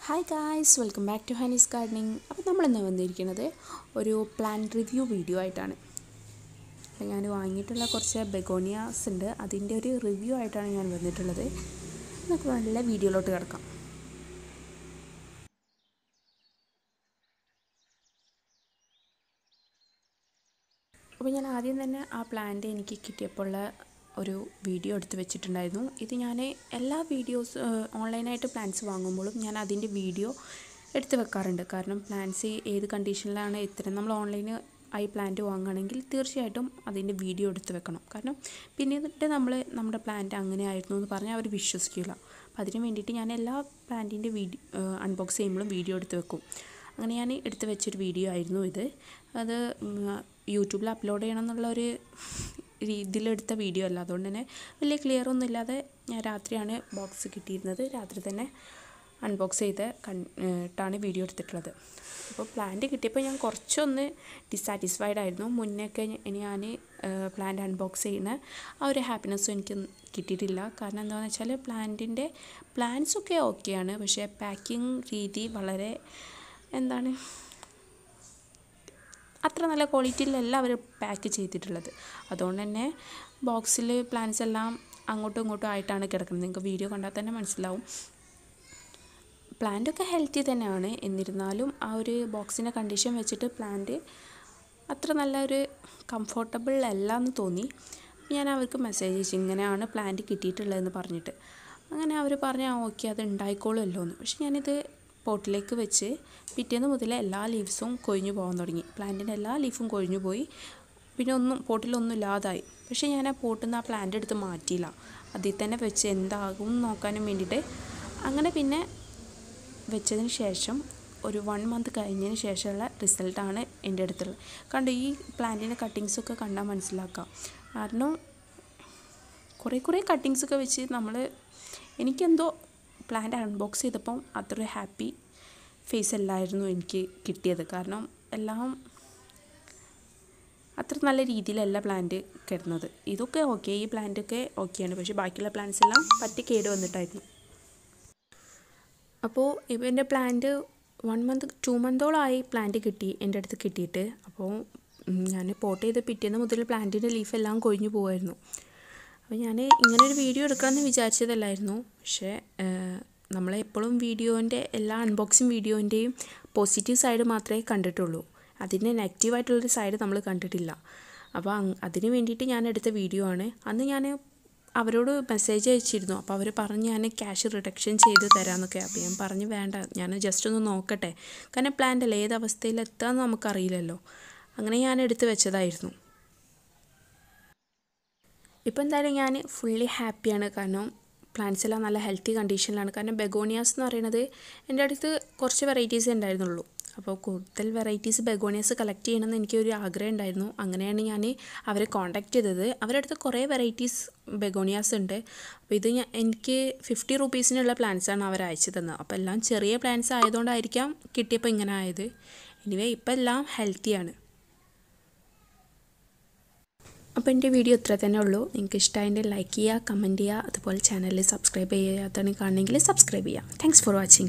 hi guys welcome back to Hani's gardening അപ്പോൾ നമ്മളിന്ന് വന്നിരിക്കുന്നത് ഒരു പ്ലാൻ റിവ്യൂ വീഡിയോ ആയിട്ടാണ് അപ്പോൾ ഞാൻ വാങ്ങിയിട്ടുള്ള കുറച്ച് ബെഗോണിയാസ് ഉണ്ട് അതിൻ്റെ ഒരു റിവ്യൂ ആയിട്ടാണ് ഞാൻ വന്നിട്ടുള്ളത് നമുക്ക് നല്ല വീഡിയോയിലോട്ട് കിടക്കാം അപ്പോൾ ഞാൻ ആദ്യം തന്നെ ആ പ്ലാന്റ് എനിക്ക് കിട്ടിയപ്പോൾ ഒരു വീഡിയോ എടുത്ത് വെച്ചിട്ടുണ്ടായിരുന്നു ഇത് ഞാൻ എല്ലാ വീഡിയോസ് ഓൺലൈനായിട്ട് പ്ലാൻസ് വാങ്ങുമ്പോഴും ഞാൻ അതിൻ്റെ വീഡിയോ എടുത്ത് വെക്കാറുണ്ട് കാരണം പ്ലാൻസ് ഏത് കണ്ടീഷനിലാണ് ഇത്തരം നമ്മൾ ഓൺലൈന് ആയി പ്ലാന്റ് വാങ്ങുകയാണെങ്കിൽ തീർച്ചയായിട്ടും അതിൻ്റെ വീഡിയോ എടുത്ത് വെക്കണം കാരണം പിന്നീട് നമ്മൾ നമ്മുടെ പ്ലാന്റ് അങ്ങനെ ആയിരുന്നു എന്ന് പറഞ്ഞാൽ അവർ വിശ്വസിക്കില്ല അപ്പോൾ അതിന് വേണ്ടിയിട്ട് ഞാൻ എല്ലാ പ്ലാന്റിൻ്റെ വീഡിയോ അൺബോക്സ് ചെയ്യുമ്പോഴും വീഡിയോ എടുത്ത് വെക്കും അങ്ങനെ ഞാൻ എടുത്ത് വെച്ചൊരു വീഡിയോ ആയിരുന്നു ഇത് അത് യൂട്യൂബിൽ അപ്ലോഡ് ചെയ്യണം എന്നുള്ള ഒരു രീതിയിലെടുത്ത വീഡിയോ അല്ല അതുകൊണ്ട് തന്നെ വലിയ ക്ലിയർ ഒന്നും ഇല്ലാതെ ഞാൻ രാത്രിയാണ് ബോക്സ് കിട്ടിയിരുന്നത് രാത്രി തന്നെ അൺബോക്സ് ചെയ്ത് കണ്ടിട്ടാണ് വീഡിയോ എടുത്തിട്ടുള്ളത് അപ്പോൾ പ്ലാന്റ് കിട്ടിയപ്പോൾ ഞാൻ കുറച്ചൊന്ന് ഡിസാറ്റിസ്ഫൈഡ് ആയിരുന്നു മുന്നേയൊക്കെ ഞാൻ പ്ലാന്റ് അൺബോക്സ് ചെയ്യുന്ന ആ ഒരു ഹാപ്പിനെസ്സും എനിക്ക് കിട്ടിയിട്ടില്ല കാരണം എന്താണെന്ന് വെച്ചാൽ പ്ലാന്റിൻ്റെ പ്ലാൻസൊക്കെ ഓക്കെയാണ് പക്ഷേ പാക്കിംഗ് രീതി വളരെ എന്താണ് അത്ര നല്ല ക്വാളിറ്റിയിലല്ല അവർ പാക്ക് ചെയ്തിട്ടുള്ളത് അതുകൊണ്ട് തന്നെ ബോക്സിൽ പ്ലാൻസ് എല്ലാം അങ്ങോട്ടും ഇങ്ങോട്ടും ആയിട്ടാണ് കിടക്കുന്നത് നിങ്ങൾക്ക് വീഡിയോ കണ്ടാൽ തന്നെ മനസ്സിലാവും പ്ലാന്റൊക്കെ ഹെൽത്തി തന്നെയാണ് എന്നിരുന്നാലും ആ ഒരു ബോക്സിൻ്റെ കണ്ടീഷൻ വെച്ചിട്ട് പ്ലാന്റ് അത്ര നല്ലൊരു കംഫർട്ടബിൾ അല്ല എന്ന് തോന്നി ഞാൻ അവർക്ക് മെസ്സേജ് അയച്ചു ഇങ്ങനെയാണ് പ്ലാന്റ് കിട്ടിയിട്ടുള്ളതെന്ന് പറഞ്ഞിട്ട് അങ്ങനെ അവർ പറഞ്ഞു ആ ഓക്കെ അത് ഉണ്ടായിക്കോളുമല്ലോ എന്ന് പക്ഷെ ഞാനിത് പോട്ടിലേക്ക് വെച്ച് പിറ്റേന്ന് മുതൽ എല്ലാ ലീവ്സും കൊഴിഞ്ഞു പോകാൻ തുടങ്ങി പ്ലാന്റിൻ്റെ എല്ലാ ലീഫും കൊഴിഞ്ഞു പോയി പിന്നെ ഒന്നും പോട്ടിലൊന്നും ഇല്ലാതായി പക്ഷേ ഞാൻ ആ പോട്ടിൽ നിന്ന് ആ പ്ലാന്റ് എടുത്ത് മാറ്റിയില്ല അതിൽ തന്നെ വെച്ച് എന്താകും നോക്കാനും വേണ്ടിയിട്ട് അങ്ങനെ പിന്നെ വെച്ചതിന് ശേഷം ഒരു വൺ മന്ത് കഴിഞ്ഞതിന് ശേഷമുള്ള റിസൾട്ടാണ് എൻ്റെ അടുത്തുള്ളത് കണ്ടോ ഈ പ്ലാന്റിൻ്റെ കട്ടിങ്സൊക്കെ കണ്ടാൽ മനസ്സിലാക്കാം കാരണം കുറേ കുറേ കട്ടിങ്സൊക്കെ വെച്ച് നമ്മൾ എനിക്കെന്തോ പ്ലാന്റ് അൺബോക്സ് ചെയ്തപ്പം അത്ര ഹാപ്പി ഫേസ് അല്ലായിരുന്നു എനിക്ക് കിട്ടിയത് കാരണം എല്ലാം അത്ര നല്ല രീതിയിലല്ല പ്ലാന്റ് കിടന്നത് ഇതൊക്കെ ഓക്കെ ഈ പ്ലാന്റൊക്കെ ഓക്കെയാണ് പക്ഷേ ബാക്കിയുള്ള പ്ലാന്റ്സ് എല്ലാം പറ്റി കേട് വന്നിട്ടായിരുന്നു അപ്പോൾ ഇപ്പോൾ എൻ്റെ പ്ലാന്റ് വൺ മന്ത് ടു മന്തോളമായി പ്ലാന്റ് കിട്ടി എൻ്റെ അടുത്ത് കിട്ടിയിട്ട് അപ്പോൾ ഞാൻ പോട്ട് ചെയ്ത് പിറ്റേന്ന് മുതൽ പ്ലാന്റിൻ്റെ ലീഫ് എല്ലാം കൊഴിഞ്ഞു പോകുമായിരുന്നു അപ്പോൾ ഞാൻ ഇങ്ങനെ ഒരു വീഡിയോ എടുക്കണമെന്ന് വിചാരിച്ചതല്ലായിരുന്നു പക്ഷേ നമ്മളെപ്പോഴും വീഡിയോൻ്റെ എല്ലാ അൺബോക്സിങ് വീഡിയോൻ്റെയും പോസിറ്റീവ് സൈഡ് മാത്രമേ കണ്ടിട്ടുള്ളൂ അതിൻ്റെ നെഗറ്റീവായിട്ടുള്ളൊരു സൈഡ് നമ്മൾ കണ്ടിട്ടില്ല അപ്പോൾ അതിന് വേണ്ടിയിട്ട് ഞാൻ എടുത്ത വീഡിയോ ആണ് അന്ന് ഞാൻ അവരോട് മെസ്സേജ് അയച്ചിരുന്നു അപ്പോൾ അവർ പറഞ്ഞ് ഞാൻ ക്യാഷ് റിഡക്ഷൻ ചെയ്ത് തരാമെന്നൊക്കെ അപ്പോൾ ഞാൻ പറഞ്ഞു വേണ്ട ഞാൻ ജസ്റ്റ് ഒന്ന് നോക്കട്ടെ കാരണം പ്ലാന്റ് അല്ലേ ഏത് അവസ്ഥയിൽ എത്താമെന്ന് നമുക്കറിയില്ലല്ലോ അങ്ങനെ ഞാൻ എടുത്ത് വെച്ചതായിരുന്നു ഇപ്പോൾ എന്തായാലും ഞാൻ ഫുള്ളി ഹാപ്പിയാണ് കാരണം പ്ലാന്റ്സ് എല്ലാം നല്ല ഹെൽത്തി കണ്ടീഷനിലാണ് കാരണം ബെഗോണിയാസ് എന്ന് പറയുന്നത് എൻ്റെ അടുത്ത് കുറച്ച് വെറൈറ്റീസ് ഉണ്ടായിരുന്നുള്ളൂ അപ്പോൾ കൂടുതൽ വെറൈറ്റീസ് ബെഗോണിയാസ് കളക്ട് ചെയ്യണമെന്ന് എനിക്കൊരു ആഗ്രഹം ഉണ്ടായിരുന്നു അങ്ങനെയാണ് ഞാൻ അവരെ കോൺടാക്ട് ചെയ്തത് അവരുടെ അടുത്ത് കുറേ വെറൈറ്റീസ് ബെഗോണിയാസ് ഉണ്ട് അപ്പോൾ ഇത് ഞാൻ എനിക്ക് ഫിഫ്റ്റി റുപ്പീസിനുള്ള പ്ലാന്റ്സാണ് അവർ അയച്ചു തന്നത് അപ്പോൾ എല്ലാം ചെറിയ പ്ലാന്റ്സ് ആയതുകൊണ്ടായിരിക്കാം കിട്ടിയപ്പോൾ ഇങ്ങനെ ആയത് എനിവേ ഇപ്പോൾ എല്ലാം ഹെൽത്തിയാണ് അപ്പോൾ എൻ്റെ വീഡിയോ ഇത്ര തന്നെ ഉള്ളൂ നിങ്ങൾക്ക് ഇഷ്ടമായതിൻ്റെ ലൈക്ക് ചെയ്യുക കമൻറ്റ് ചെയ്യുക അതുപോലെ ചാനലിൽ സബ്സ്ക്രൈബ് ചെയ്യാത്തതാണ് കാണണമെങ്കിൽ സബ്സ്ക്രൈബ് ചെയ്യുക താങ്ക്സ് ഫോർ വാച്ചിങ്